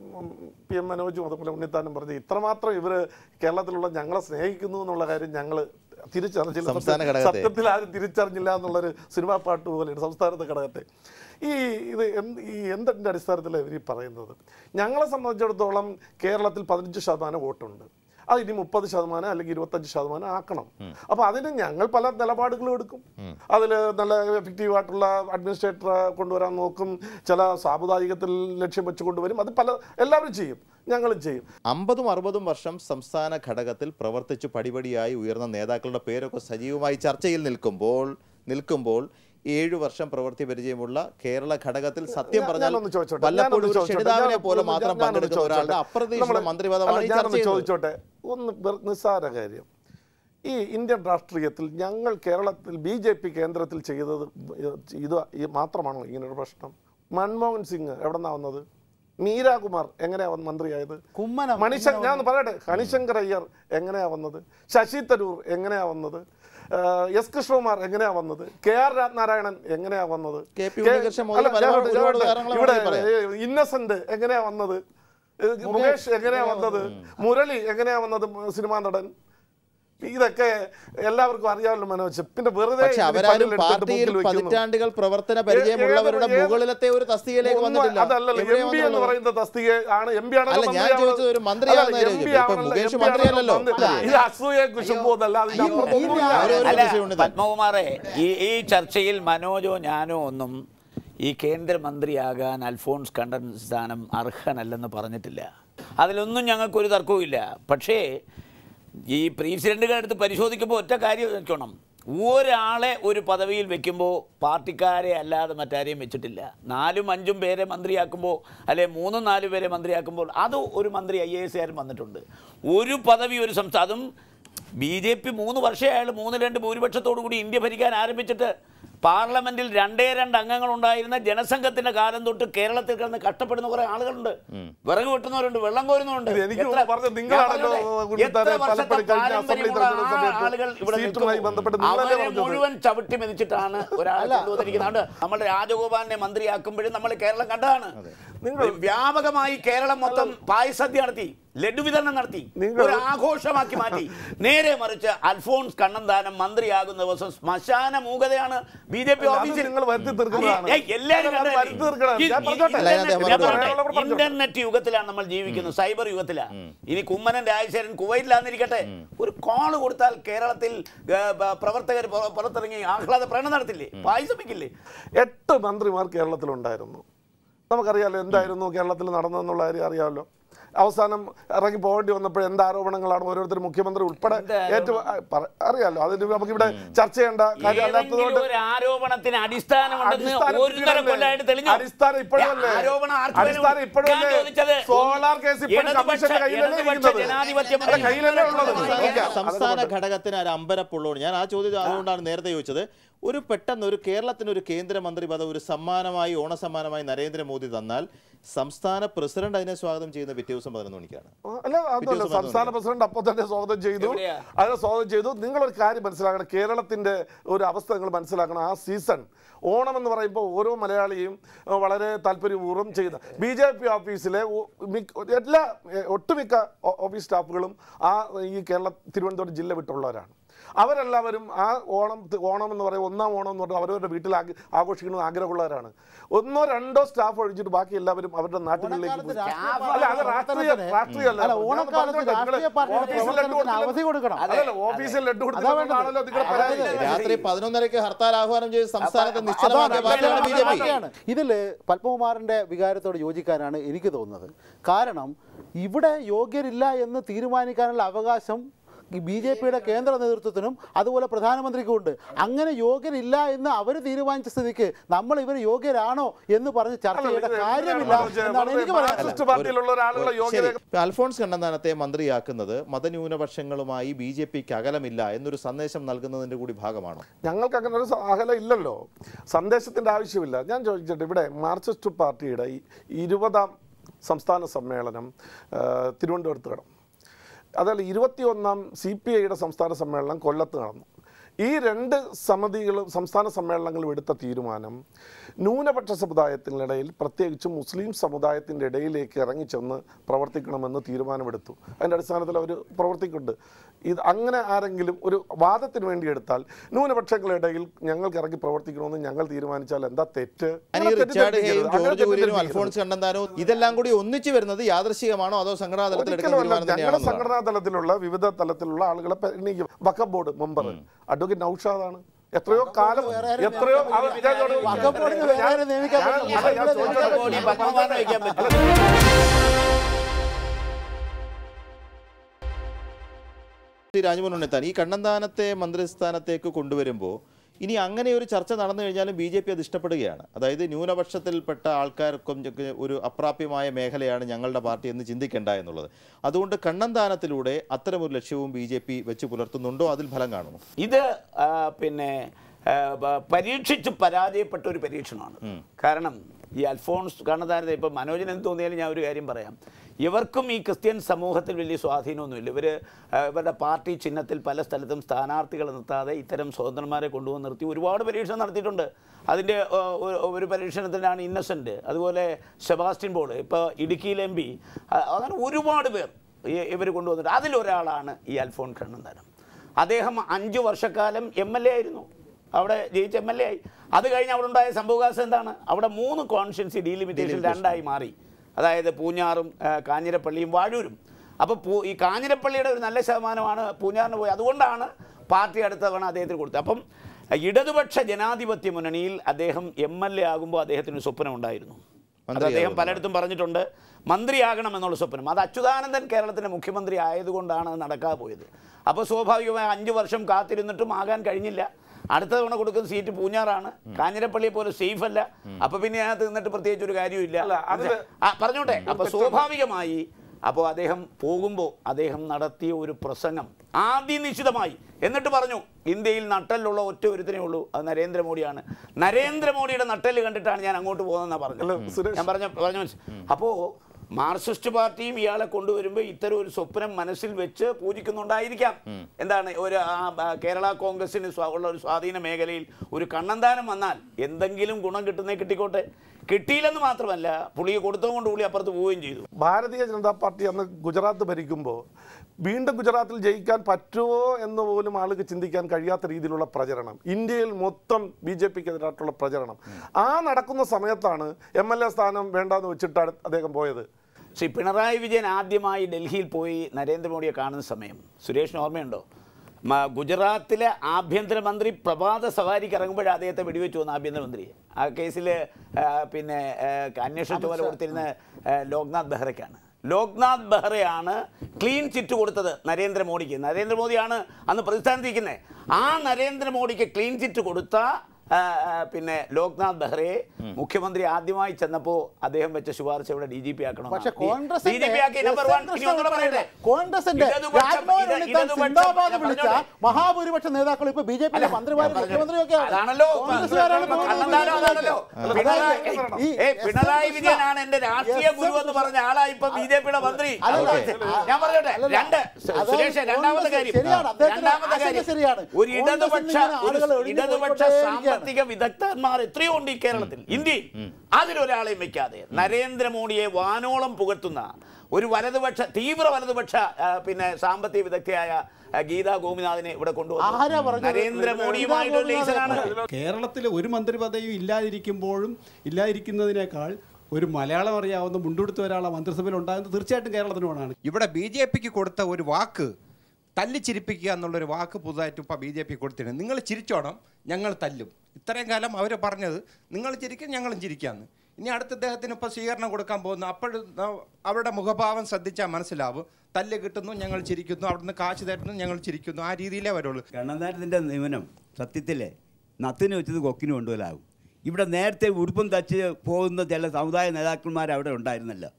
S2: പി എം മനോജും അതുപോലെ ഉണ്ണിത്താനും പറഞ്ഞു ഇത്രമാത്രം ഇവർ കേരളത്തിലുള്ള ഞങ്ങളെ സ്നേഹിക്കുന്നു എന്നുള്ള കാര്യം ഞങ്ങൾ തിരിച്ചറിഞ്ഞില്ല
S1: സംസ്ഥാന ഘടകത്തെ.
S2: സത്യത്തിൽ ആരും തിരിച്ചറിഞ്ഞില്ല എന്നുള്ളൊരു സിനിമാ പാട്ട് പോലെയാണ് സംസ്ഥാനത്തെ ഘടകത്തെ ഈ ഇത് എന്ത് ഈ എന്തിൻ്റെ അടിസ്ഥാനത്തിലാണ് ഇവർ ഈ പറയുന്നത് ഞങ്ങളെ സംബന്ധിച്ചിടത്തോളം കേരളത്തിൽ പതിനഞ്ച് ശതമാനം വോട്ടുണ്ട് അത് ഇനി മുപ്പത് ശതമാനം അല്ലെങ്കിൽ ഇരുപത്തഞ്ച് ശതമാനം ആക്കണം അപ്പൊ അതിന് ഞങ്ങൾ പല നിലപാടുകളും എടുക്കും അതിൽ നല്ല എഫക്റ്റീവ് ആയിട്ടുള്ള അഡ്മിനിസ്ട്രേറ്ററെ കൊണ്ടുവരാൻ നോക്കും ചില സാമുദായികത്തിൽ ലക്ഷ്യം വെച്ച് കൊണ്ടുവരും അത് പല എല്ലാവരും ചെയ്യും ഞങ്ങളും ചെയ്യും
S1: അമ്പതും അറുപതും വർഷം സംസ്ഥാന ഘടകത്തിൽ പ്രവർത്തിച്ചു പടിപടിയായി ഉയർന്ന നേതാക്കളുടെ പേരൊക്കെ സജീവമായി ചർച്ചയിൽ നിൽക്കുമ്പോൾ നിൽക്കുമ്പോൾ ഏഴു വർഷം പ്രവൃത്തി പരിചയമുള്ള കേരള ഘടകത്തിൽ സത്യം
S2: ഞാൻ-
S1: പറഞ്ഞാൽ
S2: ഞാനൊന്ന് ചോദിച്ചോട്ടെ,
S1: വല്ലപ്പോഴും
S2: ഞാനൊന്ന്
S1: ഒരു
S2: ചോദിച്ചോട്ടെ,
S1: ക്ഷണിതാവിനെ
S2: ഞാൻ-
S1: പോലെ
S2: ഞാൻ-
S1: മാത്രം
S2: ഞാനൊന്ന്
S1: പങ്കെടുക്കുന്ന ഒരാളുടെ
S2: ചോദിച്ചോട്ടെ.
S1: അപ്രതീക്ഷിത
S2: നമ്മള്
S1: മന്ത്രിപദമാണ്
S2: അല്ല,
S1: ഈ ചർച്ച
S2: ഞാനൊന്ന്
S1: ചെയ്യുന്നത്
S2: ചോദിച്ചോട്ടെ ഒന്ന് വെറു- നിസ്സാര കാര്യം ഈ ഇന്ത്യൻ രാഷ്ട്രീയത്തിൽ ഞങ്ങൾ കേരളത്തിൽ ബി ജെ പി കേന്ദ്രത്തിൽ ചെയ്തത് ഇത് ഈ മാത്രമാണോ ഇങ്ങനൊരു പ്രശ്നം മൻമോഹൻ സിംഗ് എവിടെ നിന്നാ വന്നത് മീരാകുമാർ എങ്ങനെയാ വന്ന് മന്ത്രിയായത്
S5: കുമ്മനം
S2: മണിശൻ ഞാൻ ഒന്ന് പറയട്ടെ ഹണിശങ്കർ അയ്യർ എങ്ങനെയാ വന്നത് ശശി തരൂർ എങ്ങനെയാ വന്നത് ആഹ് എസ് കൃഷ്ണകുമാർ എങ്ങനെയാ വന്നത് കെ ആർ നാരായണൻ എങ്ങനെയാ വന്നത്
S1: കെ പി
S2: കെ-
S1: ഉണ്ണികൃഷ്ണൻ മുതൽ
S2: അല്ല,
S1: പല
S2: ഞാൻ
S1: ഒരുപാട്
S2: പറയട്ടെ,
S1: ഉദാഹരണങ്ങൾ
S2: ഇവിടെ
S1: വേണമെങ്കിൽ പറയാം.
S2: ഇന്നസെന്റ് എങ്ങനെയാ വന്നത് ഏഹ് മുകേഷ് എങ്ങനെയാ വന്നത് മുരളി എങ്ങനെയാ വന്നത് സിനിമാ നടൻ ഇതൊക്കെ എല്ലാവർക്കും അറിയാമല്ലോ മനോജ് പിന്നെ വെറുതെ
S1: പക്ഷെ
S2: ഇത്
S1: അവരാരും
S2: പല്ലിലെടുത്തിട്ട്
S1: പാർട്ടിയിൽ
S2: മൂക്കിൽ വെക്കുന്നു.
S1: പതിറ്റാണ്ടുകൾ പ്രവർത്തന പരിചയമുള്ളവരുടെ
S2: ഏത്- ഏത്-
S1: മുകളിലത്തെ ഒരു തസ്തികയിലേക്ക്
S2: ഒന്നും
S1: വന്നിട്ടില്ല
S2: അതല്ലല്ലോ
S1: എവിടെയാ
S2: എം പി എന്ന്
S1: വന്നുള്ളത്?
S2: പറയുന്ന തസ്തിക ആണ് എം പി
S1: അല്ല, ഞാൻ ചോദിച്ചത് ഒരു മന്ത്രിയാണെന്ന് ചോദിച്ചു. ഇപ്പൊ മുകേഷ് മന്ത്രിയല്ലല്ലോ.
S2: ഇത് അസൂയെ കുശുമ്പോന്നല്ല അതിന്റെ അപ്പുറത്തൊന്നുമില്ല.
S1: അവര് ഒരു
S4: അല്ല
S1: വിഷയമുണ്ട് ഇത്.
S4: പത്മകുമാറെ ഈ ഈ ചർച്ചയിൽ മനോജോ ഞാനോ ഒന്നും ഈ കേന്ദ്രമന്ത്രിയാകാൻ അൽഫോൺസ് കണ്ടൻ സ്ഥാനം അർഹനല്ലെന്ന് പറഞ്ഞിട്ടില്ല അതിലൊന്നും ഞങ്ങൾക്കൊരു തർക്കവും ഇല്ല പക്ഷേ ഈ പ്രസിഡന്റുകളുടെ അടുത്ത് പരിശോധിക്കുമ്പോൾ ഒറ്റ കാര്യം വെക്കണം ഒരാളെ ഒരു പദവിയിൽ വെക്കുമ്പോൾ പാർട്ടിക്കാരെ അല്ലാതെ മറ്റാരെയും വെച്ചിട്ടില്ല നാലും അഞ്ചും പേരെ മന്ത്രിയാക്കുമ്പോൾ അല്ലെ മൂന്നും നാലും പേരെ മന്ത്രിയാക്കുമ്പോൾ അത് ഒരു മന്ത്രി ഐ എ എസ് ആരും വന്നിട്ടുണ്ട് ഒരു പദവി ഒരു സംസ്ഥാനം അതും ബി ജെ പി മൂന്ന് വർഷമേ അയാൾ മൂന്ന് രണ്ട് ഭൂരിപക്ഷത്തോടു കൂടി ഇന്ത്യ ഭരിക്കാൻ ആരംഭിച്ചിട്ട് പാർലമെന്റിൽ രണ്ടേ രണ്ട് അംഗങ്ങൾ ഉണ്ടായിരുന്ന ജനസംഘത്തിന്റെ കാലം തൊട്ട് കേരളത്തിൽ കിടന്ന് കഷ്ടപ്പെടുന്ന കുറെ ആളുകളുണ്ട് വിറക് വെട്ടുന്നവരുണ്ട് വെള്ളം കോരുന്നവരുണ്ട്
S2: ഇത് എനിക്ക്
S4: എത്ര-
S2: പറഞ്ഞത് നിങ്ങളാണല്ലോ
S4: ഞാൻ പറഞ്ഞത്
S2: ഉണ്ണിത്താനെ
S4: എത്ര വർഷത്തെ
S2: പലപ്പോഴും കഴിഞ്ഞ അസംബ്ലി
S4: പാരമ്പര്യമുള്ള
S2: തെരഞ്ഞെടുപ്പ്
S4: ആ
S2: സമയത്ത്
S4: ആളുകൾ ഇവിടെ
S2: സീറ്റുമായി
S4: നിൽക്കുന്നു.
S2: ബന്ധപ്പെട്ട് നിങ്ങളല്ലേ
S4: അവരെ
S2: പറഞ്ഞത്?
S4: മുഴുവൻ ചവിട്ടി മെതിച്ചിട്ടാണ് ഒരാൾ കൊണ്ടുവന്നിരിക്കുന്നത് നമ്മുടെ രാജഗോപാലിനെ മന്ത്രിയാക്കുമ്പോഴും നമ്മൾ കേരളം കണ്ടതാണ് വ്യാപകമായി കേരളം മൊത്തം പായസദ്യ നടത്തി ലഡു വിതരണം നടത്തി
S2: നിങ്ങൾ-
S4: ഒരു ആഘോഷമാക്കി മാറ്റി നേരെ മറിച്ച് അൽഫോൺസ് കണ്ണന്താനം മന്ത്രിയാകുന്ന ദിവസം ശ്മശാന മൂകതയാണ് ബി ജെ പി
S2: അല്ല, അത്
S4: ഓഫീസിൽ
S2: നിങ്ങൾ വരുത്തി തീർക്കുന്നതാണ്.
S4: ഏയ്, എല്ലാവരും
S2: അല്ല, അത്
S4: കണ്ടതല്ലേ?
S2: വരുത്തി തീർക്കണം.
S4: ഈ-
S2: ഞാൻ
S4: ഈ-
S2: പറഞ്ഞോട്ടെ.
S1: അല്ല, ഞാൻ
S4: ഇന്റർനെറ്റ്
S1: പറഞ്ഞോട്ടെ.
S4: ഞാൻ പറയട്ടെ.
S2: പറഞ്ഞോട്ടെ.
S4: ഇന്റർനെറ്റ് യുഗത്തിലാണ് നമ്മൾ ജീവിക്കുന്നത് സൈബർ യുഗത്തിലാണ് ഇനി കുമ്മനൻ രാജശേഖരൻ കുവൈറ്റിലാന്നിരിക്കട്ടെ ഒരു കോള് കൊടുത്താൽ കേരളത്തിൽ പ്രവർത്തകർ പുറത്തിറങ്ങി ആഹ്ലാദ പ്രകടനം നടത്തില്ലേ പായസം വെക്കില്ലേ
S2: എട്ട് മന്ത്രിമാർ കേരളത്തിലുണ്ടായിരുന്നു നമുക്കറിയാലോ എന്തായിരുന്നു കേരളത്തിൽ നടന്നതെന്നുള്ള കാര്യം അറിയാമല്ലോ അവസാനം ഇറങ്ങി പോകേണ്ടി വന്നപ്പോൾ എന്ത് ആരോപണങ്ങളാണ് ഓരോരുത്തർ മുഖ്യമന്ത്രി ഉൾപ്പെടെ
S4: എന്ത് ആരോപണം?
S2: ഏറ്റവും ആ, പറ- അറിയാലോ അതിന് നമുക്കിവിടെ ചർച്ച ചെയ്യേണ്ട കാര്യം
S4: ഏതെങ്കിലും
S2: അല്ലാത്തതുകൊണ്ട്
S4: ഒരു ആരോപണത്തിന് അടിസ്ഥാനമുണ്ടെന്ന്
S2: അടിസ്ഥാനം
S4: ഒരു തരം കൊല്ലമായിട്ട് തെളിഞ്ഞു
S2: അടിസ്ഥാനം ഇപ്പോഴും അല്ലേ?
S4: ആരോപണം ആർക്ക്
S2: അടിസ്ഥാനം
S4: വേണം?
S2: ഇപ്പോഴും
S4: ഞാൻ
S2: അല്ലേ?
S4: ചോദിച്ചത്
S2: സോളാർ കേസ് ഇപ്പോഴും
S4: ഇടതുപക്ഷ-
S2: കമ്മീഷന്റെ കയ്യിലല്ലേ
S4: ഇടതുപക്ഷ
S2: ഇരിക്കുന്നത്?
S4: ജനാധിപത്യം
S2: അല്ല, കയ്യിലല്ലേ ഉള്ളത്?
S4: സംസ്ഥാന-
S2: ഓക്കേ.
S1: സംസ്ഥാന
S2: അതുകൊണ്ട്
S1: ഘടകത്തിന് ഒരു അമ്പരപ്പുള്ളൂ ഞാൻ ആ ചോദ്യം അതുകൊണ്ടാണ് നേരത്തെ ചോദിച്ചത് ഒരു പെട്ടെന്ന് ഒരു കേരളത്തിന് ഒരു കേന്ദ്രമന്ത്രി പദം ഒരു സമ്മാനമായി ഓണസമ്മാനമായി നരേന്ദ്രമോദി തന്നാൽ സംസ്ഥാന പ്രസിഡന്റ് അതിനെ സ്വാഗതം ചെയ്യുന്ന പിറ്റേ ദിവസം പതിനൊന്ന് മണിക്കാണ്
S2: അല്ല അതല്ല
S1: ദിവസം
S2: സംസ്ഥാന പ്രസിഡന്റ് അപ്പോൾ തന്നെ സ്വാഗതം ചെയ്തു
S4: എവിടെയാ?
S2: അതിനെ സ്വാഗതം ചെയ്തു നിങ്ങളൊരു കാര്യം മനസ്സിലാക്കണം കേരളത്തിന്റെ ഒരു അവസ്ഥ നിങ്ങൾ മനസ്സിലാക്കണം ആ സീസൺ ഓണം എന്ന് പറയുമ്പോൾ ഓരോ മലയാളിയും അഹ് വളരെ താല്പര്യപൂർവ്വം ചെയ്യുന്ന ബി ജെ പി ഓഫീസിലെ ഒ- മിക്ക- എല്ലാ എ, ഒട്ടുമിക്ക ഓ- ഓഫീസ് സ്റ്റാഫുകളും ആ ഈ കേരള തിരുവനന്തപുരം ജില്ല വിട്ടുള്ളവരാണ് അവരെല്ലാവരും ആ ഓണം ഓണം എന്ന് പറയുന്ന ഒന്നാം ഓണം എന്ന് പറഞ്ഞാൽ അവരവരുടെ വീട്ടിൽ ആഘ- ആഘോഷിക്കണമെന്ന് ആഗ്രഹമുള്ളവരാണ് ഒന്നോ രണ്ടോ സ്റ്റാഫ് ഒഴിച്ചിട്ട് ബാക്കി എല്ലാവരും അവരുടെ നാട്ടുകളിലേക്ക്
S5: ഓണക്കാലത്ത്
S2: പോയി.
S5: രാഷ്ട്രീയ
S2: അല്ല അത് രാഷ്ട്രീയ
S5: പ്രവർത്തനത്തിന്
S2: രാഷ്ട്രീയമല്ല
S5: അല്ല,
S2: ഞാൻ
S5: ഓണക്കാലത്ത്
S2: പറഞ്ഞോട്ടെ, നിങ്ങള്
S5: രാഷ്ട്രീയ പാർട്ടിയുടെ
S2: ഓഫീസിൽ ലഡ്ഡു
S5: പ്രവർത്തനത്തിന്
S2: കൊടുത്തില്ല-
S5: അവധി കൊടുക്കണം.
S2: അതല്ല ഓഫീസിൽ ലഡ്ഡു കൊടുത്തിട്ടാണല്ലോ നിങ്ങളുടെ പരാതി
S1: രാത്രി പതിനൊന്നരക്ക് ഹർത്താൽ ആഹ്വാനം ചെയ്ത് സംസ്ഥാനത്ത് നിശ്ചലമാക്കിയ
S5: അതാണ്
S1: പാർട്ടിയാണ് ബി ജെ പി
S5: പാർട്ടിയാണ്. ഇതില് പത്മകുമാറിന്റെ വികാരത്തോട് യോജിക്കാനാണ് എനിക്ക് തോന്നുന്നത് കാരണം ഇവിടെ യോഗ്യരില്ല എന്ന് തീരുമാനിക്കാനുള്ള അവകാശം ബി ജെ പിയുടെ കേന്ദ്ര നേതൃത്വത്തിനും അതുപോലെ പ്രധാനമന്ത്രിക്കും ഉണ്ട് അങ്ങനെ യോഗ്യരില്ല എന്ന് അവർ തീരുമാനിച്ച സ്ഥിതിക്ക് നമ്മൾ ഇവർ യോഗ്യരാണോ എന്ന് പറഞ്ഞ് ചർച്ച ചെയ്യേണ്ട കാര്യമില്ല എന്നാണ് എനിക്ക് പറയാനുള്ളത്
S2: മാർക്സിസ്റ്റ് പാർട്ടിയിലുള്ള ഒരാളുടെ യോഗ്യത
S1: ശരി. ഇപ്പൊ അൽഫോൺസ് കണ്ണന്താനത്തെ മന്ത്രിയാക്കുന്നത് മതന്യൂനപക്ഷങ്ങളുമായി ബി ജെ പിക്ക് അകലമില്ല എന്നൊരു സന്ദേശം നൽകുന്നതിന്റെ കൂടി ഭാഗമാണോ
S2: ഞങ്ങൾക്ക് അങ്ങനെ ഒരു സ- അകലം ഇല്ലല്ലോ സന്ദേശത്തിൻ്റെ ആവശ്യമില്ല ഞാൻ ചോദിച്ചിട്ട് ഇവിടെ മാർക്സിസ്റ്റ് പാർട്ടിയുടെ ഈ ഇരുപതാം സംസ്ഥാന സമ്മേളനം ആ, തിരുവനന്തപുരത്ത് നടന്നു അതല്ല ഇരുപത്തിയൊന്നാം സി പി ഐയുടെ സംസ്ഥാന സമ്മേളനം കൊല്ലത്ത് നടന്നു ഈ രണ്ട് സമിതികളും സംസ്ഥാന സമ്മേളനങ്ങളും എടുത്ത തീരുമാനം ന്യൂനപക്ഷ സമുദായത്തിനിടയിൽ പ്രത്യേകിച്ച് മുസ്ലിം സമുദായത്തിൻ്റെ ഇടയിലേക്ക് ഇറങ്ങിച്ചെന്ന് പ്രവർത്തിക്കണമെന്ന് തീരുമാനമെടുത്തു അതിൻ്റെ അടിസ്ഥാനത്തിൽ അവർ പ്രവർത്തിക്കുന്നുണ്ട് ഇത് അങ്ങനെ ആരെങ്കിലും ഒരു വാദത്തിന് വേണ്ടി എടുത്താൽ ന്യൂനപക്ഷങ്ങളുടെ ഇടയിൽ ഞങ്ങൾക്ക് ഇറങ്ങി പ്രവർത്തിക്കണമെന്ന് ഞങ്ങൾ തീരുമാനിച്ചാൽ എന്താ തെറ്റ്
S1: അനി
S2: അങ്ങനെ
S1: റിച്ചാർഡ് ഹേയും
S2: തെറ്റിദ്ധരിപ്പിക്കരുത്. അങ്ങനെ
S1: ജോർജ് കുര്യനും
S2: തെറ്റിദ്ധരിപ്പിക്കരുത്.
S1: അൽഫോൺസ് കണ്ണന്താനവും ഇതെല്ലാം കൂടി ഒന്നിച്ചു വരുന്നത് യാദൃശികമാണോ അതോ സംഘടനാ തലത്തിൽ എടുക്കുന്ന
S2: ഒരിക്കലുമല്ല
S1: തീരുമാനം
S2: ഞങ്ങളുടെ
S1: തന്നെയാണോ
S2: സംഘടനാ തലത്തിലുള്ള വിവിധ തലത്തിലുള്ള ആളുകളെ പരിഗണിക്കും വഖഫ് ബോർഡ് മെമ്പർ അഡ്വക്കേറ്റ് നൌഷാദാണ് എത്രയോ കാലം എത്രയോ അവ- ഞാൻ ചോദിച്ചു-
S5: വഖഫ് ബോർഡിന് വേറെ ആരെയും നിയമിക്കാൻ
S2: ഞാൻ-
S5: പറ്റില്ല.
S2: അല്ല, ഞാൻ
S5: ഇവിടെ
S2: ചോദിച്ചത്
S5: നിയമിക്കാൻ
S4: ബോഡി പത്മകുമാറിനെ വയ്ക്കാൻ പറ്റും
S1: ശ്രീ രാജ്മോഹൻ ഉണ്ണിത്താൻ ഈ കണ്ണന്താനത്തെ മന്ത്രിസ്ഥാനത്തേക്ക് കൊണ്ടുവരുമ്പോൾ ഇനി അങ്ങനെ ഒരു ചർച്ച നടന്നു കഴിഞ്ഞാലും ബി ജെ പി അത് ഇഷ്ടപ്പെടുകയാണ് അതായത് ന്യൂനപക്ഷത്തിൽപ്പെട്ട ആൾക്കാർക്കും ഒക്കെ ഒരു അപ്രാപ്യമായ മേഖലയാണ് ഞങ്ങളുടെ പാർട്ടി എന്ന് ചിന്തിക്കേണ്ട എന്നുള്ളത് അതുകൊണ്ട് കണ്ണന്താനത്തിലൂടെ അത്തരമൊരു ലക്ഷ്യവും ബി ജെ പി വെച്ച് പുലർത്തുന്നുണ്ടോ അതിൽ ഫലം കാണുമോ
S4: ഇത് ആ, പിന്നെ ആ, പ- പരീക്ഷിച്ച് പരാജയപ്പെട്ട ഒരു പരീക്ഷണമാണ് കാരണം ഈ അൽഫോൺസ് കണ്ണതാരത്തെ ഇപ്പം മനോജിന് എന്ത് തോന്നിയാലും ഞാൻ ഒരു കാര്യം പറയാം ഇവർക്കും ഈ ക്രിസ്ത്യൻ സമൂഹത്തിൽ വലിയ സ്വാധീനമൊന്നുമില്ല ഇവർ ഇവരുടെ പാർട്ടി ചിഹ്നത്തിൽ പല സ്ഥലത്തും സ്ഥാനാർത്ഥികളെ നിർത്താതെ ഇത്തരം സ്വതന്ത്രന്മാരെ കൊണ്ടുവന്ന് നിർത്തി ഒരുപാട് പരീക്ഷണം നടത്തിയിട്ടുണ്ട് അതിൻ്റെ ആ, ഒരു- ഒരു പരീക്ഷണത്തിനാണ് ഇന്നസെൻ്റ് അതുപോലെ സെബാസ്റ്റ്യൻ പോൾ ഇപ്പോൾ ഇടുക്കിയിലെ എം പി അങ്ങനെ ഒരുപാട് പേർ ഇവർ കൊണ്ടുവന്നിട്ട് അതിലൊരാളാണ് ഈ അൽഫോൺ കണ്ണന്താനം അദ്ദേഹം അഞ്ചു വർഷക്കാലം എം എൽ എ ആയിരുന്നു അവിടെ ജയിച്ച എം എൽ എ ആയി അത് കഴിഞ്ഞ് അവിടെ ഉണ്ടായ സംഭവവികാസം എന്താണ് അവിടെ മൂന്ന് കോൺഷ്യൻസി ഡീലിമിറ്റേഷൻ രണ്ടായി മാറി അതായത് പൂഞ്ഞാറും ആ, കാഞ്ഞിരപ്പള്ളിയും വാഴൂരും അപ്പോൾ പൂ ഈ കാഞ്ഞിരപ്പള്ളിയുടെ ഒരു നല്ല ശതമാനമാണ് പൂഞ്ഞാറിന് പോയി അതുകൊണ്ടാണ് പാർട്ടി അടുത്ത തവണ അദ്ദേഹത്തിന് കൊടുത്തത് അപ്പം ഇടതുപക്ഷ ജനാധിപത്യ മുന്നണിയിൽ അദ്ദേഹം എം എൽ എ ആകുമ്പോൾ അദ്ദേഹത്തിന് ഒരു സ്വപ്നം ഉണ്ടായിരുന്നു അത് അദ്ദേഹം പലയിടത്തും പറഞ്ഞിട്ടുണ്ട് മന്ത്രിയാകണം എന്നുള്ള സ്വപ്നം അത് അച്യുതാനന്ദൻ കേരളത്തിൻ്റെ മുഖ്യമന്ത്രി ആയതുകൊണ്ടാണ് അത് നടക്കാതെ പോയത് അപ്പോൾ സ്വാഭാവികമായി അഞ്ച് വർഷം കാത്തിരുന്നിട്ടും ആകാൻ കഴിഞ്ഞില്ല അടുത്ത തവണ കൊടുക്കുന്ന സീറ്റ് പൂഞ്ഞാറാണ് കാഞ്ഞിരപ്പള്ളിയെ പോലെ സേഫ് അല്ല അപ്പൊ പിന്നെ അതിനകത്ത് നിന്നിട്ട് പ്രത്യേകിച്ച് ഒരു കാര്യമില്ല ആ, പറഞ്ഞോട്ടെ അപ്പൊ സ്വാഭാവികമായി അപ്പോൾ അദ്ദേഹം പോകുമ്പോൾ അദ്ദേഹം നടത്തിയ ഒരു പ്രസംഗം ആദ്യം നിശ്ചിതമായി എന്നിട്ട് പറഞ്ഞു ഇന്ത്യയിൽ നട്ടലുള്ള ഒറ്റ ഒരുത്തനേ ഉള്ളൂ അത് നരേന്ദ്രമോദിയാണ് നരേന്ദ്രമോദിയുടെ നട്ടല് കണ്ടിട്ടാണ് ഞാൻ അങ്ങോട്ട് പോകുന്നതെന്നാണ് പറഞ്ഞത് ഞാൻ പറഞ്ഞ പറഞ്ഞു മനസ്സിലായി അപ്പോൾ മാർക്സിസ്റ്റ് പാർട്ടിയും ഇയാളെ കൊണ്ടുവരുമ്പോൾ ഇത്തരം ഒരു സ്വപ്നം മനസ്സിൽ വെച്ച് പൂജിക്കുന്നുണ്ടായിരിക്കാം എന്താണ് ഒരു ആ, ആ, കേരള കോൺഗ്രസിന് സ്വാ- ഉള്ള ഒരു സ്വാധീന മേഖലയിൽ ഒരു കണ്ണന്താനം വന്നാൽ എന്തെങ്കിലും ഗുണം കിട്ടുന്നേ കിട്ടിക്കോട്ടെ കിട്ടിയില്ലെന്ന് മാത്രമല്ല പുള്ളിയെ കൊടുത്തതുകൊണ്ട് പുള്ളി അപ്പുറത്ത് പോവുകയും ചെയ്തു
S2: ഭാരതീയ ജനതാ പാർട്ടി അന്ന് ഗുജറാത്ത് ഭരിക്കുമ്പോൾ വീണ്ടും ഗുജറാത്തിൽ ജയിക്കാൻ പറ്റുമോ എന്ന് പോലും ആൾക്ക് ചിന്തിക്കാൻ കഴിയാത്ത രീതിയിലുള്ള പ്രചരണം ഇന്ത്യയിൽ മൊത്തം ബി ജെ പിക്ക് എതിരായിട്ടുള്ള പ്രചരണം ആ നടക്കുന്ന സമയത്താണ് എം എൽ എ സ്ഥാനം വേണ്ടാന്ന് വെച്ചിട്ടാണ് അദ്ദേഹം പോയത്
S4: ശ്രീ പിണറായി വിജയൻ ആദ്യമായി ഡൽഹിയിൽ പോയി നരേന്ദ്രമോദിയെ കാണുന്ന സമയം സുരേഷിന് ഓർമ്മയുണ്ടോ മ- ഗുജറാത്തിലെ ആഭ്യന്തരമന്ത്രി പ്രഭാത സവാരിക്ക് ഇറങ്ങുമ്പോഴാണ് അദ്ദേഹത്തെ വെടിവെച്ച് വന്ന ആഭ്യന്തരമന്ത്രി ആ കേസിൽ പിന്നെ ആ, അന്വേഷണ ചുമതല കൊടുത്തിരുന്ന ആ, ലോക്നാഥ് ബെഹ്റയ്ക്കാണ് ലോക്നാഥ് ബെഹ്റയാണ് ക്ലീൻ ചിറ്റ് കൊടുത്തത് നരേന്ദ്രമോദിക്ക് നരേന്ദ്രമോദിയാണ് അന്ന് പ്രതിസ്ഥാനത്തിരിക്കുന്നത് ആ നരേന്ദ്രമോദിക്ക് ക്ലീൻ ചിറ്റ് കൊടുത്ത ആ, ആ, പിന്നെ ലോക്നാഥ് ബെഹ്റയെ മുഖ്യമന്ത്രി ആദ്യമായി ചെന്നപ്പോ അദ്ദേഹം വെച്ച ശുപാർശ ഇവിടെ ഡി ജി പി ആക്കണം
S5: പക്ഷെ കോൺഗ്രസിന്റെ
S4: ഡി ജി പി ആക്കി നമ്പർ വൺ ഇനി ഒന്നുകൂടെ പറയട്ടെ
S5: കോൺഗ്രസിന്റെ
S4: ഇടതുപക്ഷം-
S5: രാജ്മോഹൻ
S4: ഇട-
S5: ഉണ്ണിത്താൻ
S4: ഇടതുപക്ഷം-
S5: സിന്ദാബാദ്
S4: ഞാൻ
S5: വിളിച്ച
S4: പറഞ്ഞോട്ടെ.
S5: മഹാഭൂരിപക്ഷ നേതാക്കൾ ഇപ്പൊ ബി ജെ പിയുടെ മന്ത്രിമാരും മുഖ്യമന്ത്രിയൊക്കെ
S4: അതാണല്ലോ
S5: കോൺഗ്രസ്സുകാരാണ്
S4: കണ്ണന്താനം അതാണല്ലോ പിണറായി
S5: ഈ
S4: ഏയ് പിണറായി
S5: എസ് എം
S4: വിജയനാണ് എന്റെ രാഷ്ട്രീയ
S5: എസ് എം
S4: ഗുരു എന്ന് പറഞ്ഞ ആളാ ഇപ്പൊ ബി ജെ പിയുടെ മന്ത്രി
S5: അല്ലല്ല,
S4: ഞാൻ പറഞ്ഞോട്ടെ
S5: അല്ലല്ല.
S4: രണ്ട്
S5: അതായത്
S4: സുരേഷ് രണ്ടാമത്തെ
S5: കോൺഗ്രസ്
S4: കാര്യം
S5: ശരിയാണ്, അദ്ദേഹത്തിന്റെ
S4: രണ്ടാമത്തെ
S5: ആശങ്ക
S4: കാര്യം
S5: ശരിയാണ്.
S4: ഒരു ഇടതുപക്ഷ
S5: കോൺഗ്രസിൽ നിന്ന്
S4: ഒരു
S5: ആളുകൾ ഒഴിഞ്ഞു
S4: ഇടതുപക്ഷ
S5: പോയിക്കൊണ്ടേയിരിക്കുകയാണ്.
S4: സാമ്പത്തിക വിദഗ്ധന്മാർ എത്രയോ ഉണ്ട് ഈ കേരളത്തിൽ ഇന്ത്യയിൽ അതിലൊരാളെയും വെക്കാതെ നരേന്ദ്രമോദിയെ വാനോളം പുകഴ്ത്തുന്ന ഒരു വലതുപക്ഷ തീവ്ര വലതുപക്ഷ ആ, പിന്നെ സാമ്പത്തിക വിദഗ്ധയായ ആ, ഗീതാ ഗോപിനാഥിനെ ഇവിടെ
S5: ആരാ
S4: കൊണ്ടുവന്നു
S5: പറഞ്ഞത്?
S4: നരേന്ദ്രമോദിയുമായിട്ടുള്ള ലേസനാണ്
S11: കേരളത്തിൽ ഒരു മന്ത്രി പദവിയും ഇല്ലാതിരിക്കുമ്പോഴും ഇല്ലാതിരിക്കുന്നതിനേക്കാൾ ഒരു മലയാളം അറിയാവുന്ന മുണ്ടുകൊടുത്ത ഒരാളെ മന്ത്രിസഭയിൽ ഉണ്ടാകുന്നത് തീർച്ചയായിട്ടും കേരളത്തിനോടാണ്
S12: ഇവിടെ ബി ജെ പിക്ക് കൊടുത്ത ഒരു വാക്ക് തല്ലിച്ചിരിപ്പിക്കുക എന്നുള്ളൊരു വാക്ക് പുതുതായിട്ട് ഇപ്പോൾ ബി ജെ പി കൊടുത്തിട്ടുണ്ട് നിങ്ങൾ ചിരിച്ചോണം ഞങ്ങൾ തല്ലും ഇത്രയും കാലം അവർ പറഞ്ഞത് നിങ്ങൾ ചിരിക്കും ഞങ്ങളും ചിരിക്കാമെന്ന് ഇനി അടുത്ത അദ്ദേഹത്തിന് ഇപ്പോൾ സ്വീകരണം കൊടുക്കാൻ പോകുന്നു അപ്പോഴും അവരുടെ മുഖഭാവം ശ്രദ്ധിച്ചാൽ മനസ്സിലാവും തല്ല് കിട്ടുന്നു ഞങ്ങൾ ചിരിക്കുന്നു അവിടുന്ന് കാശ് തരുന്നു ഞങ്ങൾ ചിരിക്കുന്നു ആ രീതിയിലേ വരുള്ളൂ
S7: കണ്ണന്താനത്തിൻ്റെ നിയമനം സത്യത്തിലെ നത്തിന് വെച്ചത് കൊക്കിന് കൊണ്ടുപോലാകും ഇവിടെ നേരത്തെ ഉടുപ്പും തച്ച് പോകുന്ന ചില സമുദായ നേതാക്കന്മാർ അവിടെ ഉണ്ടായിരുന്നല്ലോ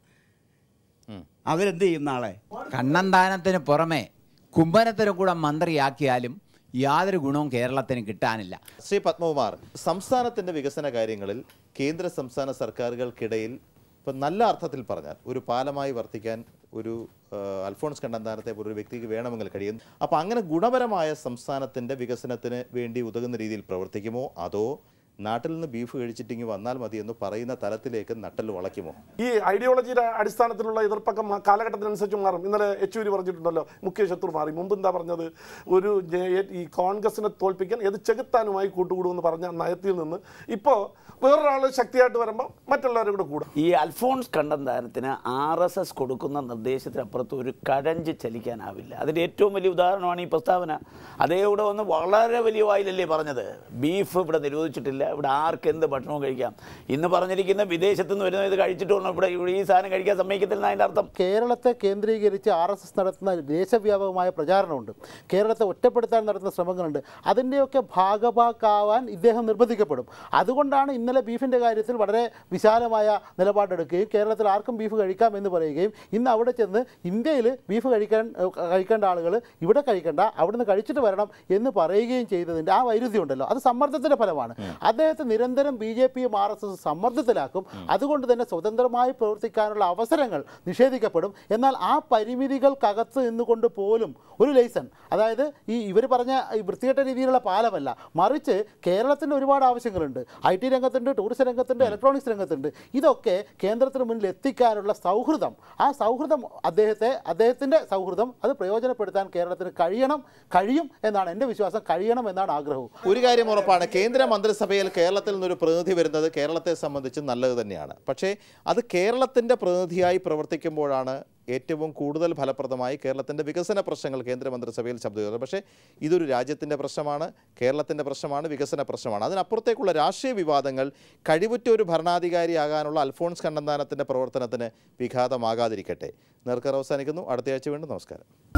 S7: അവരെന്ത് ചെയ്യും നാളെ
S10: കണ്ണന്താനത്തിന് പുറമെ കുംഭനത്തിന് കൂടെ മന്ത്രിയാക്കിയാലും യാതൊരു ഗുണവും കേരളത്തിന് കിട്ടാനില്ല
S1: ശ്രീ പത്മകുമാർ സംസ്ഥാനത്തിൻ്റെ വികസന കാര്യങ്ങളിൽ കേന്ദ്ര സംസ്ഥാന സർക്കാരുകൾക്കിടയിൽ ഇപ്പം നല്ല അർത്ഥത്തിൽ പറഞ്ഞാൽ ഒരു പാലമായി വർത്തിക്കാൻ ഒരു ആ, അൽഫോൺസ് കണ്ണന്താനത്തെ പോലെ ഒരു വ്യക്തിക്ക് വേണമെങ്കിൽ കഴിയും അപ്പോൾ അങ്ങനെ ഗുണപരമായ സംസ്ഥാനത്തിൻ്റെ വികസനത്തിന് വേണ്ടി ഉതകുന്ന രീതിയിൽ പ്രവർത്തിക്കുമോ അതോ നാട്ടിൽ നിന്ന് ബീഫ് കഴിച്ചിട്ടിങ്ങി വന്നാൽ മതി എന്ന് പറയുന്ന തലത്തിലേക്ക് നട്ടൽ വളയ്ക്കുമോ
S2: ഈ ഐഡിയോളജിയുടെ അടിസ്ഥാനത്തിലുള്ള എതിർപ്പൊക്കെ മ- കാലഘട്ടത്തിനനുസരിച്ച് മാറും ഇന്നലെ യെച്ചൂരി പറഞ്ഞിട്ടുണ്ടല്ലോ മുഖ്യ ശത്രു മാറി മുമ്പ് എന്താ പറഞ്ഞത് ഒരു ജെ- ഈ കോൺഗ്രസിനെ തോൽപ്പിക്കാൻ ഏത് ചെകുത്താനുമായി കൂട്ടുകൂടുമെന്ന് പറഞ്ഞ നയത്തിൽ നിന്ന് ഇപ്പോൾ വേറൊരാൾ ശക്തിയായിട്ട് വരുമ്പോൾ മറ്റുള്ളവരും കൂടെ കൂടും
S4: ഈ അൽഫോൺസ് കണ്ണന്താനത്തിന് ആർ എസ് എസ് കൊടുക്കുന്ന നിർദ്ദേശത്തിനപ്പുറത്ത് ഒരു കഴഞ്ച് ചലിക്കാനാവില്ല അതിൻ്റെ ഏറ്റവും വലിയ ഉദാഹരണമാണ് ഈ പ്രസ്താവന അതേ ഇവിടെ വന്ന് വളരെ വലിയ വായിലല്ലേ പറഞ്ഞത് ബീഫ് ഇവിടെ നിരോധിച്ചിട്ടില്ല ഇവിടെ ആർക്ക് എന്ത് ഭക്ഷണവും കഴിക്കാം ഇന്ന് പറഞ്ഞിരിക്കുന്ന വിദേശത്ത് നിന്ന് വരുന്ന ഇത് കഴിച്ചിട്ട് വേണം ഇവിടെ ഇവിടെ ഈ സാധനം കഴിക്കാൻ സമ്മതിക്കത്തില്ല അതിൻ്റെ അർത്ഥം
S5: കേരളത്തെ കേന്ദ്രീകരിച്ച് ആർ എസ് എസ് നടത്തുന്ന ദേശവ്യാപകമായ പ്രചാരണമുണ്ട് കേരളത്തെ ഒറ്റപ്പെടുത്താൻ നടത്തുന്ന ശ്രമങ്ങളുണ്ട് അതിൻ്റെയൊക്കെ ഭാഗഭാക്കാവാൻ ഇദ്ദേഹം നിർബന്ധിക്കപ്പെടും അതുകൊണ്ടാണ് ഇന്നലെ ബീഫിൻ്റെ കാര്യത്തിൽ വളരെ വിശാലമായ നിലപാടെടുക്കുകയും കേരളത്തിൽ ആർക്കും ബീഫ് കഴിക്കാം എന്ന് പറയുകയും ഇന്ന് അവിടെ ചെന്ന് ഇന്ത്യയിൽ ബീഫ് കഴിക്കാൻ ഏഹ്, കഴിക്കേണ്ട ആളുകൾ ഇവിടെ കഴിക്കേണ്ട അവിടുന്ന് കഴിച്ചിട്ട് വരണം എന്ന് പറയുകയും ചെയ്തതിൻ്റെ ആ വൈരുദ്ധ്യം ഉണ്ടല്ലോ അത് സമ്മർദ്ദത്തിൻ്റെ ഫലമാണ് അദ്ദേഹത്തെ നിരന്തരം ബി ജെ പിയും ആർ എസ് എസ് സമ്മർദ്ദത്തിലാക്കും അതുകൊണ്ട് തന്നെ സ്വതന്ത്രമായി പ്രവർത്തിക്കാനുള്ള അവസരങ്ങൾ നിഷേധിക്കപ്പെടും എന്നാൽ ആ പരിമിതികൾക്കകത്ത് നിന്നുകൊണ്ട് പോലും ഒരു ലൈസൺ അതായത് ഈ ഇവർ പറഞ്ഞ ഈ വൃത്തികെട്ട രീതിയിലുള്ള പാലമല്ല മറിച്ച് കേരളത്തിൻ്റെ ഒരുപാട് ആവശ്യങ്ങളുണ്ട് ഐ ടി രംഗത്തുണ്ട് ടൂറിസം രംഗത്തുണ്ട് ഇലക്ട്രോണിക്സ് രംഗത്തുണ്ട് ഇതൊക്കെ കേന്ദ്രത്തിന് മുന്നിൽ എത്തിക്കാനുള്ള സൗഹൃദം ആ സൗഹൃദം അദ്ദേഹത്തെ അദ്ദേഹത്തിൻ്റെ സൗഹൃദം അത് പ്രയോജനപ്പെടുത്താൻ കേരളത്തിന് കഴിയണം കഴിയും എന്നാണ് എൻ്റെ വിശ്വാസം കഴിയണം എന്നാണ് ആഗ്രഹവും
S1: ഒരു കാര്യം ഉറപ്പാണ് കേന്ദ്ര മന്ത്രിസഭയിൽ കേരളത്തിൽ നിന്നൊരു പ്രതിനിധി വരുന്നത് കേരളത്തെ സംബന്ധിച്ച് നല്ലത് തന്നെയാണ് പക്ഷേ അത് കേരളത്തിൻ്റെ പ്രതിനിധിയായി പ്രവർത്തിക്കുമ്പോഴാണ് ഏറ്റവും കൂടുതൽ ഫലപ്രദമായി കേരളത്തിൻ്റെ വികസന പ്രശ്നങ്ങൾ കേന്ദ്ര മന്ത്രിസഭയിൽ ശബ്ദം പക്ഷേ ഇതൊരു രാജ്യത്തിൻ്റെ പ്രശ്നമാണ് കേരളത്തിൻ്റെ പ്രശ്നമാണ് വികസന പ്രശ്നമാണ് അതിനപ്പുറത്തേക്കുള്ള രാഷ്ട്രീയ വിവാദങ്ങൾ കഴിവുറ്റ ഒരു ഭരണാധികാരിയാകാനുള്ള അൽഫോൺസ് കണ്ണന്താനത്തിൻ്റെ പ്രവർത്തനത്തിന് വിഘാതമാകാതിരിക്കട്ടെ നേർക്കർ അവസാനിക്കുന്നു അടുത്തയാഴ്ച വീണ്ടും നമസ്കാരം